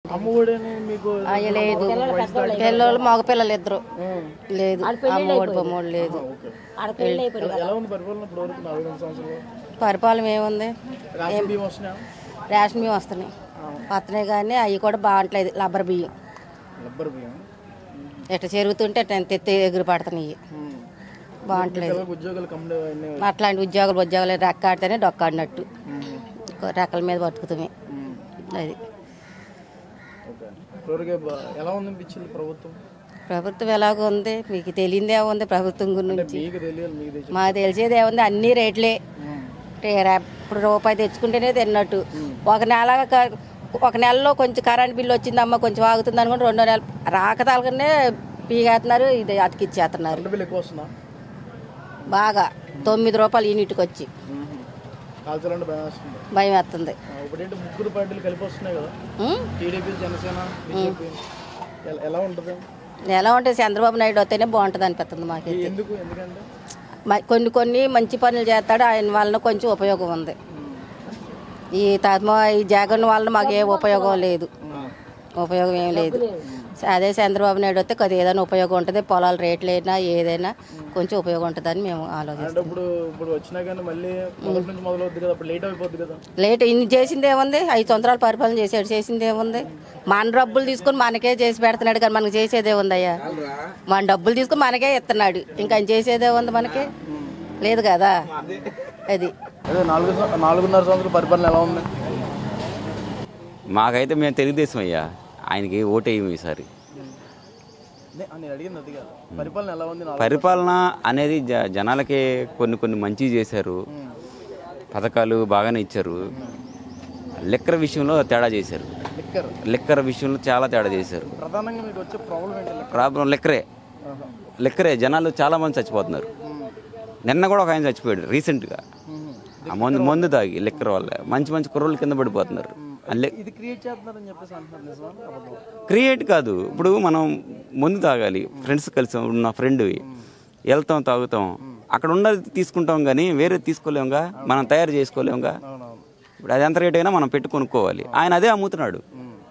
అమ్మఒడని మీకు అయ్య లేదు పిల్లలు మగ పిల్లలు ఇద్దరు లేదు అమ్మఒడి బొమ్మోడు లేదు ఎలా ఉంది పరిపాలన ఇప్పుడు వరకు నాలుగు రెండు సంవత్సరాలు పరిపాలన ఏముంది రేషన్ బియ్యం వస్తున్నాయా రేషన్ బియ్యం వస్తున్నాయి వస్తున్నాయి కానీ అవి కూడా బాగుంటలేదు రబ్బర్ బియ్యం రబ్బర్ బియ్యం ఎట్ట చెరుగుతుంటే అట్ట ఎంత ఎత్తి ఎగురు పడుతున్నాయి బాగుంటలేదు పిల్లలకు ఉద్యోగాలు కమ్ముడు అన్నీ అట్లాంటి ఉద్యోగాలు ఉద్యోగాలు రెక్కాడితేనే డొక్కాడినట్టు రెక్కల మీద బతుకుతామే అది ఓకే ఇప్పటివరకు బా- ఎలా ఉందనిపించింది ప్రభుత్వం ప్రభుత్వం ఎలాగో ఉంది మీకు తెలియదే ఉంది ప్రభుత్వం గురించి మీకు తెలియాలి మీకు తెలిసి మాకు తెలిసేది ఏముంది అన్ని రేట్లే రే- రే- ఇప్పుడు రూపాయి తెచ్చుకుంటేనే తిన్నట్టు ఒక నెల క- ఒక నెలలో కొంచెం కరెంట్ బిల్లు వచ్చిందమ్మా కొంచెం ఆగుతుంది అనుకుంటే రెండో నెల రాక తాలకనే పీగేస్తున్నారు ఇది అతికిచ్చేస్తున్నారు కరెంట్ బిల్ ఎక్కువ వస్తుందా బాగా తొమ్మిది రూపాయలు యూనిట్కి వచ్చి కాల్చాలంటే భయం వస్తుంది భయం వేస్తుంది ఆ, ఇప్పుడేంటి ముగ్గురు పార్టీలు కలిపి వస్తున్నాయి కదా ఉం? టీడీపీ జనసేన బీజేపీ ఎలా- ఎలా ఉంటుంది ఎలా ఉంటుంది చంద్రబాబు నాయుడు వస్తేనే బాగుంటుంది అనిపిస్తుంది మాకైతే ఎందుకు ఎందుకంటే మ- కొన్ని కొన్ని మంచి పనులు చేస్తాడు ఆయన వలన కొంచెం ఉపయోగం ఉంది ఈ తమ ఈ జగన్ వలన మాకు ఏ ఉపయోగం లేదు ఉపయోగం ఏం లేదు అదే చంద్రబాబు నాయుడు వస్తే కొద్దిగా ఏదైనా ఉపయోగం ఉంటుంది పొలాల రేట్లు అయినా ఏదైనా కొంచెం ఉపయోగం ఉంటుందని మేము ఆలోచిస్తాం అంటే ఇప్పుడు ఇప్పుడు వచ్చినా కానీ మళ్ళీ మొదటి నుంచి మొదలవుద్ది కదా అప్పుడు లేట్ అయిపోద్ది కదా లేట్ ఇన్ని చేసింది ఏముంది ఐదు సంవత్సరాలు పరిపాలన చేసాడు చేసింది ఏముంది మన డబ్బులు తీసుకొని మనకే చేసి పెడుతున్నాడు కానీ మనకి చేసేదే ఉందయ్యా మన డబ్బులు తీసుకొని మనకే ఇస్తున్నాడు ఇంకా ఆయన చేసేదే ఉంది మనకి లేదు కదా అది అదే నాలుగు సం- నాలుగున్నర సంవత్సరాల పరిపాలన ఎలా ఉంది మాకైతే మేము తెలుగుదేశం అయ్యా ఆయనకి ఓటేయము ఈసారి నే- నేను అడిగింది అది కాదు పరిపాలన ఎలా ఉంది నాలుగు పరిపాలన అనేది జ జనాలకి కొన్ని కొన్ని మంచి చేశారు పథకాలు బాగానే ఇచ్చారు లెక్కర విషయంలో తేడా చేశారు లిక్కర్ లెక్కర విషయంలో చాలా తేడా చేశారు ప్రధానంగా మీకు వచ్చే ప్రాబ్లం ఏంటి లిక్కర్ ప్రాబ్లం లెక్కరే లెక్కరే జనాలు చాలా మంది చచ్చిపోతున్నారు నిన్న కూడా ఒక ఆయన చచ్చిపోయాడు రీసెంట్గా ఆ మందు మందు తాగి లెక్కర వల్ల మంచి మంచి కుర్రోళ్ళు కింద పడిపోతున్నారు ఆ లె- ఇది క్రియేట్ చేస్తున్నారని చెప్పేసి అంటున్నారు నిజమా అబద్ధమా? క్రియేట్ కాదు ఇప్పుడు మనం ముందు తాగాలి ఫ్రెండ్స్ కలిసి ఉన్న ఫ్రెండ్ వెళ్తాం తాగుతాం అక్కడ ఉన్నది తీసుకుంటాం కానీ వేరే తీసుకోలేముగా మనం తయారు చేసుకోలేముగా అవునవును ఇప్పుడు అది ఎంత రేట్ అయినా మనం పెట్టి కొనుక్కోవాలి ఆయన అదే అమ్ముతున్నాడు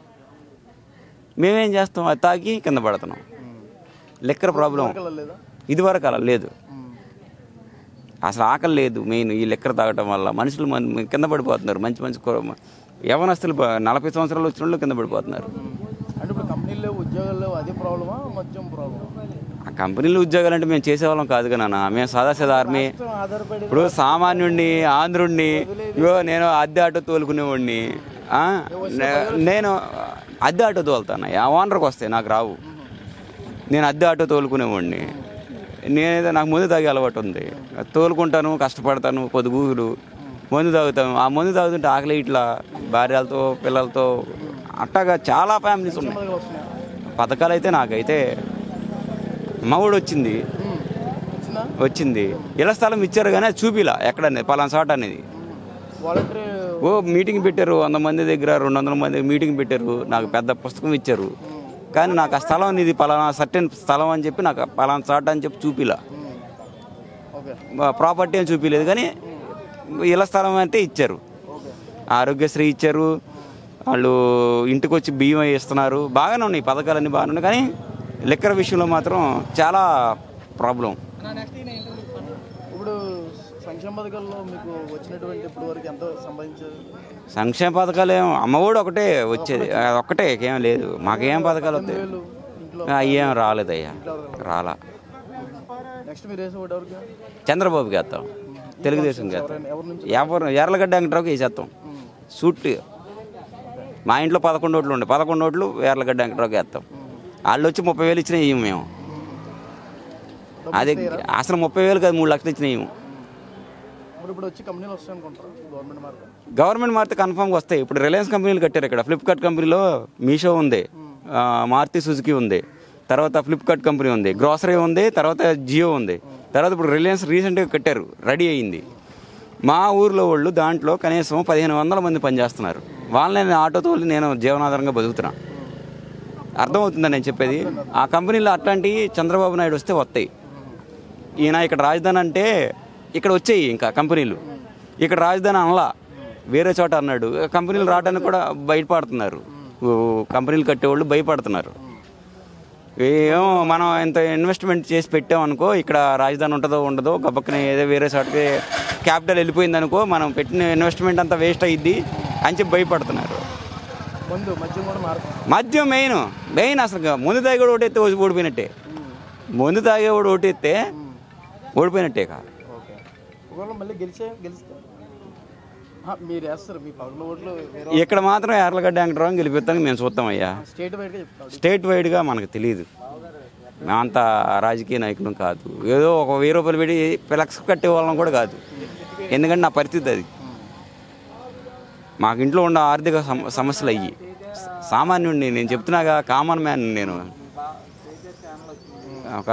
మేమేం చేస్తాం అది తాగి కింద పడుతున్నాం లెక్కర ప్రాబ్లం అలా లేదా ఇదివరకు అలా లేదు అసలు ఆకలి లేదు మెయిన్ ఈ లెక్కర తాగటం వల్ల మనుషులు మన- కింద పడిపోతున్నారు మంచి మంచి కుర్ర- యవనస్తులు బ- నలభై సంవత్సరాలు వచ్చిన వాళ్ళు కింద పడిపోతున్నారు అంటే ఇప్పుడు కంపెనీలు లేవు ఉద్యోగాలు లేవు అదే ప్రాబ్లమా మద్యం ప్రాబ్లమా ఆ కంపెనీలు ఉద్యోగాలు అంటే మేము చేసేవాళ్ళం కాదు కదా నాన్న మేము సాదాసీదా ఆర్మీ ఆధారపడి ఇప్పుడు సామాన్యుడిని ఆంధ్రుడిని ఇగో నేను అద్దె ఆటో తోలుకునేవాడిని ఆ? నే- నేను అద్దె ఆటో తోలుతాను ఆ ఓనర్కి వస్తాయి నాకు రావు నేను అద్దె ఆటో తోలుకునేవాడిని నేనేదో నాకు మందు తాగే అలవాటు ఉంది తోలుకుంటాను కష్టపడతాను పొదుగులు మందు తాగుతాను ఆ మందు తాగుతుంటే ఆకలి ఇట్లా భార్యలతో పిల్లలతో అట్టగా చాలా ఫ్యామిలీస్ ఉన్నాయి వస్తున్నాయా పథకాలు అయితే నాకైతే మవుడు వచ్చింది వచ్చిందా వచ్చింది ఇళ్ల స్థలం ఇచ్చారు కానీ అది చూపిలా ఎక్కడ పలానా చోట అనేది వాలంటరీ ఓ మీటింగ్ పెట్టారు వంద మంది దగ్గర రెండు వందల మంది మీటింగ్ పెట్టారు నాకు పెద్ద పుస్తకం ఇచ్చారు కానీ నాకు ఆ స్థలం ఇది పలానా సర్టెన్ స్థలం అని చెప్పి నాకు పలానా చోట అని చెప్పి చూపిలా ఓకే ప్రాపర్టీ అని చూపించలేదు కానీ ఇళ్ల స్థలం అయితే ఇచ్చారు ఆరోగ్యశ్రీ ఇచ్చారు వాళ్ళు ఇంటికి వచ్చి బియ్యం ఇస్తున్నారు బాగానే ఉన్నాయి పథకాలన్నీ బాగానే ఉన్నాయి కానీ లెక్కర విషయంలో మాత్రం చాలా ప్రాబ్లం ఇప్పుడు సంక్షేమ పథకాల్లో మీకు వచ్చినటువంటి ఇప్పుడు వరకు ఎంత సంపాదించారు సంక్షేమ పథకాలు ఏం అమ్మఒడి ఒకటే వచ్చేది అది ఒక్కటే ఏం లేదు మాకేం పథకాలు వస్తాయి వీళ్ళు ఇంట్లో అయ్యేం రాలేదయ్యా రాలా నెక్స్ట్ మీరు వేసే ఒకటి ఎవరికి చంద్రబాబుకి వేస్తాం తెలుగుదేశంకి వేస్తాం ఎవరి నుంచి ఎవరు ఎర్రగడ్డ వెంకట్రావుకి వేసేస్తాం సూట్ మా ఇంట్లో పదకొండు ఓట్లు ఉండే పదకొండు ఓట్లు ఎర్రగడ్డ వెంకట్రావుకి వేస్తాం వాళ్ళు వచ్చి ముప్పై వేలు ఇచ్చినా ఇవ్వము మేము అది అసలు ముప్పై వేలు కాదు మూడు లక్షలు ఇచ్చినా ఇవ్వము ఇప్పుడు ఇప్పుడు వచ్చి కంపెనీలు వస్తాయి అనుకుంటారు గవర్నమెంట్ మార్కెట్ గవర్నమెంట్ మారితే కన్ఫామ్గా వస్తాయి ఇప్పుడు రిలయన్స్ కంపెనీలు కట్టారు ఇక్కడ ఫ్లిప్కార్ట్ కంపెనీలో మీషో ఉంది ఆ, మారుతి సుజుకి ఉంది తర్వాత ఫ్లిప్కార్ట్ కంపెనీ ఉంది గ్రోసరీ ఉంది తర్వాత జియో ఉంది తర్వాత ఇప్పుడు రిలయన్స్ రీసెంట్గా కట్టారు రెడీ అయ్యింది మా ఊర్లో వాళ్ళు దాంట్లో కనీసం పదిహేను వందల మంది పనిచేస్తున్నారు వాళ్ళని నేను ఆటో తోలి నేను జీవనాధారంగా బతుకుతున్నా అర్థమవుతుందా నేను చెప్పేది ఆ కంపెనీలో అట్లాంటి చంద్రబాబు నాయుడు వస్తే వస్తాయి ఈయన ఇక్కడ రాజధాని అంటే ఇక్కడ వచ్చాయి ఇంకా కంపెనీలు ఇక్కడ రాజధాని అనలా వేరే చోట అన్నాడు కంపెనీలు రావడానికి కూడా బయటపడుతున్నారు ఊ, కంపెనీలు కట్టేవాళ్ళు భయపడుతున్నారు ఏమో మనం ఇంత ఇన్వెస్ట్మెంట్ చేసి పెట్టామనుకో ఇక్కడ రాజధాని ఉంటుందో ఉండదో గబక్కన ఏదో వేరే చోటకి క్యాపిటల్ వెళ్ళిపోయింది అనుకో మనం పెట్టిన ఇన్వెస్ట్మెంట్ అంతా వేస్ట్ అయ్యిద్ది అని చెప్పి భయపడుతున్నారు ముందు మద్యం కూడా మారుతుంది మద్యం మెయిన్ మెయిన్ అసలు ముందు తాగేవాడు ఓటేస్తే ఓ- ఓడిపోయినట్టే ముందు తాగేవాడు ఓటేస్తే ఓడిపోయినట్టే కా ఓకే ఒకవేళ మళ్ళీ గెలిచే గెలిస్తే ఆ, మీరు వేస్తారు మీ పగల ఓట్లు వేరే ఇక్కడ మాత్రం ఎర్లగడ్డ వెంకటరావు గెలిపిస్తానికి మేము చూస్తాం అయ్యా స్టేట్ వైడ్గా చెప్తాడు స్టేట్ వైడ్గా మనకు తెలియదు మేమంత రాజకీయ నాయకులం కాదు ఏదో ఒక వెయ్యి రూపాయలు పెట్టి ఫ్లెక్స్ కట్టే వాళ్ళం కూడా కాదు ఎందుకంటే నా పరిస్థితి అది మాకు ఇంట్లో ఉన్న ఆర్థిక సమ- సమస్యలు అయ్యి సామాన్యుడిని నేను చెప్తున్నాగా కామన్ మ్యాన్ నేను ఒక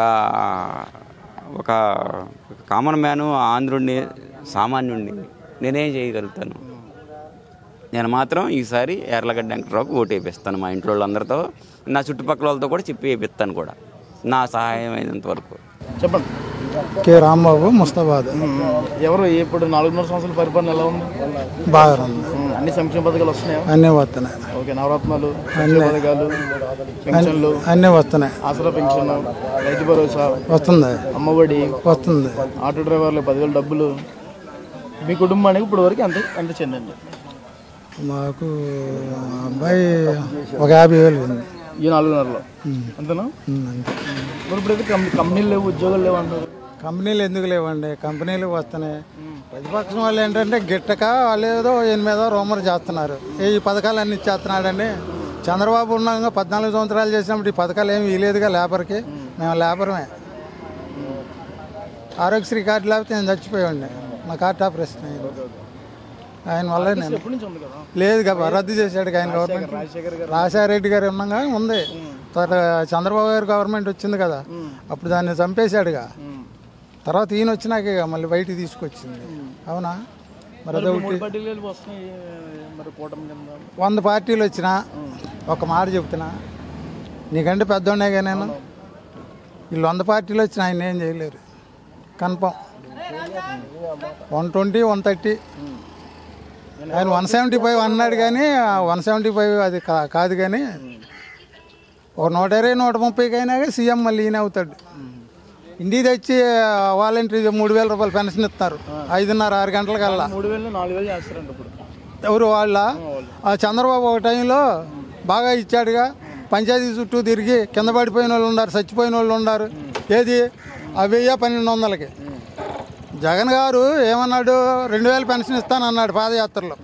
ఒక కామన్ మ్యాను ఆంధ్రుడిని సామాన్యుడిని నేనేం చేయగలుగుతాను నేను మాత్రం ఈసారి ఎర్లగడ్డ వెంకటరావుకి ఓటు వేపిస్తాను మా ఇంట్లో వాళ్ళందరితో నా చుట్టుపక్కల వాళ్ళతో కూడా చెప్పి వేపిస్తాను కూడా నా సహాయం అయినంత వరకు చెప్పండి కె రాంబాబు ముస్తాబాద్ ఉమ్, ఎవరు ఇప్పుడు నాలుగున్నర సంవత్సరాల పరిపాలన ఎలా ఉంది బాగా ఉంది ఉమ్, అన్ని సంక్షేమ పథకాలు వస్తున్నాయా అన్నీ వస్తున్నాయి ఓకే నవరత్నాలు సంక్షేమ పథకాలు పెన్షన్లు అన్నీ వస్తున్నాయి ఆసరా పెన్షన్ రైతు భరోసా వస్తుంది అమ్మఒడి వస్తుంది ఆటో డ్రైవర్లకు పదివేల డబ్బులు మీ కుటుంబానికి ఇప్పుడు వరకు ఎంత ఎంత చెందండి మాకు అబ్బాయి ఒక యాభై వేలు ఉంది ఈ నాలుగున్నరలో అంతేనా ఉమ్, అంతే మరి ఇప్పుడు అయితే కంపెనీ కంపెనీలు లేవు ఉద్యోగాలు లేవు అంటారు కంపెనీలు ఎందుకు లేవండి కంపెనీలు వస్తున్నాయి ప్రతిపక్షం వాళ్ళు ఏంటంటే గిట్టక వాళ్ళు ఏదో ఎనిమిదో రోమర్ చేస్తున్నారు ఏ ఈ పథకాలు అన్ని ఇచ్చేస్తున్నాడండి చంద్రబాబు ఉన్నాక పద్నాలుగు సంవత్సరాలు చేసినప్పుడు ఈ పథకాలు ఏమి ఇవ్వలేదుగా లేబర్కి మేము లేబరమే ఆరోగ్యశ్రీ కార్డు లేకపోతే నేను చచ్చిపోయాడి నా కార్డు ఆపరేషన్ అయింది ఆయన వల్ల నేను ఎప్పటి నుంచి ఉంది కదా లేదు కదా రద్దు చేశాడు ఆయన గవర్నమెంట్ రాజశేఖర్ గారు రాజశేఖర రెడ్డి గారు ఉన్నాగా ఉంది తర్వాత చంద్రబాబు గారు గవర్నమెంట్ వచ్చింది కదా అప్పుడు దాన్ని చంపేశాడుగా ఉమ్. తర్వాత ఈయన వచ్చినాకే ఇక మళ్ళీ బయటికి తీసుకొచ్చింది అవునా మరి ఇప్పుడు అదొకటి మూడు పార్టీలు వస్తున్నాయి మరి కూటమి కింద వంద పార్టీలు వచ్చినా ఒక మాట చెప్తున్నా నీకంటే పెద్దోడేగా నేను వీళ్ళు వంద పార్టీలు వచ్చినా ఆయన ఏం చేయలేరు confirm one twenty one thirty ఆయన వన్ సెవెంటీ ఫైవ్ అన్నాడు కానీ వన్ సెవెంటీ ఫైవ్ అది కా- కాదు కానీ ఒక నూట ఇరవై నూట ముప్పైకి అయినా సీఎం మళ్ళీ ఈయన అవుతాడు ఇంటికి తెచ్చి వాలంటీర్ మూడు వేల రూపాయలు పెన్షన్ ఇస్తారు ఐదున్నర ఆరు గంటలకల్లా మూడు వేలు నాలుగు వేలు చేస్తారండి ఇప్పుడు ఎవరు వాళ్ళ ఆ చంద్రబాబు ఒక టైంలో బాగా ఇచ్చాడుగా పంచాయతీ చుట్టూ తిరిగి కింద పడిపోయిన వాళ్ళు ఉన్నారు చచ్చిపోయిన వాళ్ళు ఉన్నారు ఏది ఆ వెయ్యి పన్నెండు వందలకి జగన్ గారు ఏమన్నాడు రెండు వేలు పెన్షన్ ఇస్తానన్నాడు పాదయాత్రలో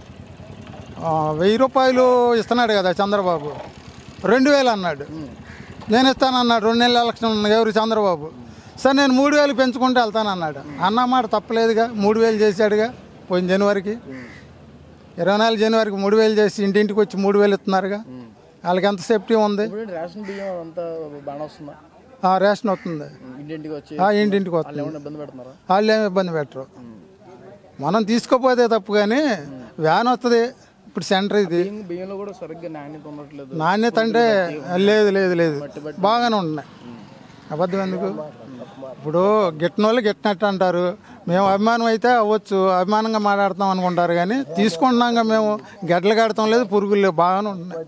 ఆ, వెయ్యి రూపాయలు ఇస్తున్నాడు కదా చంద్రబాబు రెండు వేలు అన్నాడు నేను ఇస్తానన్నాడు రెండు నెలల ఎలక్షన్ ఉంది ఎవరు చంద్రబాబు సరే నేను మూడు వేలు పెంచుకుంటూ వెళ్తానన్నాడు అన్న మాట తప్పలేదుగా మూడు వేలు చేశాడుగా పోయిన జనవరికి ఇరవై నాలుగు జనవరికి మూడు వేలు చేసి ఇంటింటికి వచ్చి మూడు వేలు ఇస్తున్నారుగా వాళ్ళకి ఎంత సేఫ్టీ ఉంది ఇప్పుడు రేషన్ బియ్యం అంతా బాగా వస్తుందా ఆ రేషన్ వస్తుంది ఇంటింటికి వచ్చి ఆ ఇంటింటికి వస్తుంది ఏమైనా ఇబ్బంది పెడుతున్నారా వాళ్ళు ఏమి ఇబ్బంది పెట్టరు మనం తీసుకోపోతే తప్పు కానీ వ్యాన్ వస్తుంది ఇప్పుడు సెంటర్ ఇది బియ్యం బియ్యంలో కూడా సరిగ్గా నాణ్యత ఉండట్లేదు నాణ్యత అంటే లేదు లేదు లేదు బాగానే ఉంటున్నాయి అబద్ధం ఎందుకు ఇప్పుడు గిట్టిన వాళ్ళు గిట్టినట్టు అంటారు మేము అభిమానం అయితే అవ్వచ్చు అభిమానంగా మాట్లాడతాం అనుకుంటారు కానీ తీసుకుంటున్నాక మేము గడ్డలు కడతాం లేదు పురుగులు లేవు బాగానే ఉంటున్నాయి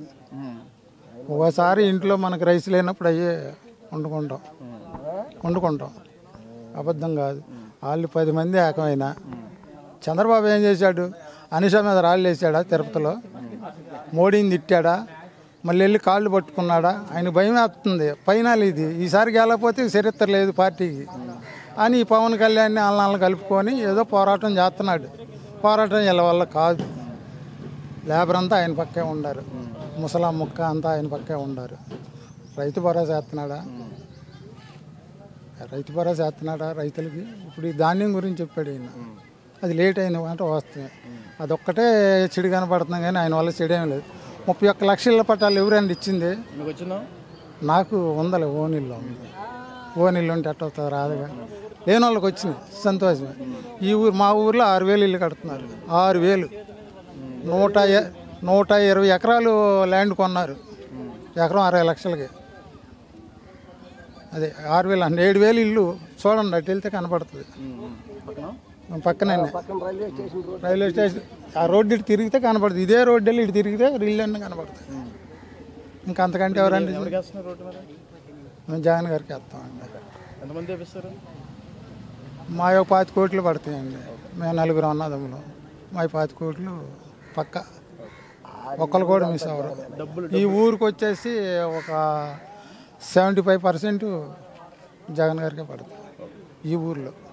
ఒకసారి ఇంట్లో మనకు రైస్ లేనప్పుడు అయ్యే వండుకుంటాం వండుకుంటాం అబద్ధం కాదు వాళ్ళు పది మంది ఏకమైన చంద్రబాబు ఏం చేశాడు అనిష మీద రాళ్ళు వేసాడా తిరుపతిలో మోడీని తిట్టాడా మళ్ళీ వెళ్ళి కాళ్ళు పట్టుకున్నాడా ఆయన భయం వేస్తుంది ఫైనల్ ఇది ఈసారి గెలకపోతే చరిత్ర లేదు పార్టీకి అని ఈ పవన్ కళ్యాణ్ని వాళ్ళని కలుపుకొని ఏదో పోరాటం చేస్తున్నాడు పోరాటం వీళ్ళ వల్ల కాదు లేబర్ అంతా ఆయన పక్కే ఉండారు ముసలా ముక్క అంతా ఆయన పక్కే ఉండారు రైతు భరోసా వేస్తున్నాడా రైతు భరోసా వేస్తున్నాడా రైతులకి ఇప్పుడు ఈ ధాన్యం గురించి చెప్పాడు ఈయన అది లేట్ అయిన మాట వాస్తవమే అదొక్కటే చెడు కనపడుతుంది కానీ ఆయన వల్ల చెడేం లేదు ముప్పై ఒక్క లక్షల పట్టాలు ఎవరైనా ఇచ్చింది మీకు వచ్చిందా నాకు ఉందలే ఓనిల్లో ఉంది ఓనిల్లు ఉంటే ఎట్ట అవుతుంది రాదుగా లేని వాళ్ళకి వచ్చింది సంతోషమే ఈ ఊరు మా ఊర్లో ఆరు వేలు ఇల్లు కడుతున్నారు ఆరు వేలు నూట ఎ- నూట ఇరవై ఎకరాలు ల్యాండ్ కొన్నారు ఎకరం అరవై లక్షలకి అదే ఆరు వేలు అంటే ఏడు వేలు ఇల్లు చూడండి అటు వెళ్తే కనపడుతుంది పక్కన పక్కనే రైల్వే స్టేషన్ ఆ రోడ్డు ఇటు తిరిగితే కనపడుతుంది ఇదే రోడ్డు వెళ్ళి ఇటు తిరిగితే రీల్ అన్నీ కనపడుతుంది ఇంకా అంతకంటే ఎవరండి ఎవరికి వేస్తున్నారు రోడ్డు మీద మేము జగన్ గారికి వేస్తామండి ఎంతమంది వేపిస్తారు మా యొక్క పాతి కోట్లు పడతాయండి మేము నలుగురు అన్నదమ్ములు మా పాతి కోట్లు పక్క ఒక్కరు కూడా మిస్ అవ్వరు ఈ ఊరికి వచ్చేసి ఒక సెవెంటీ ఫైవ్ పర్సెంట్ జగన్ గారికే పడుతుంది ఈ ఊర్లో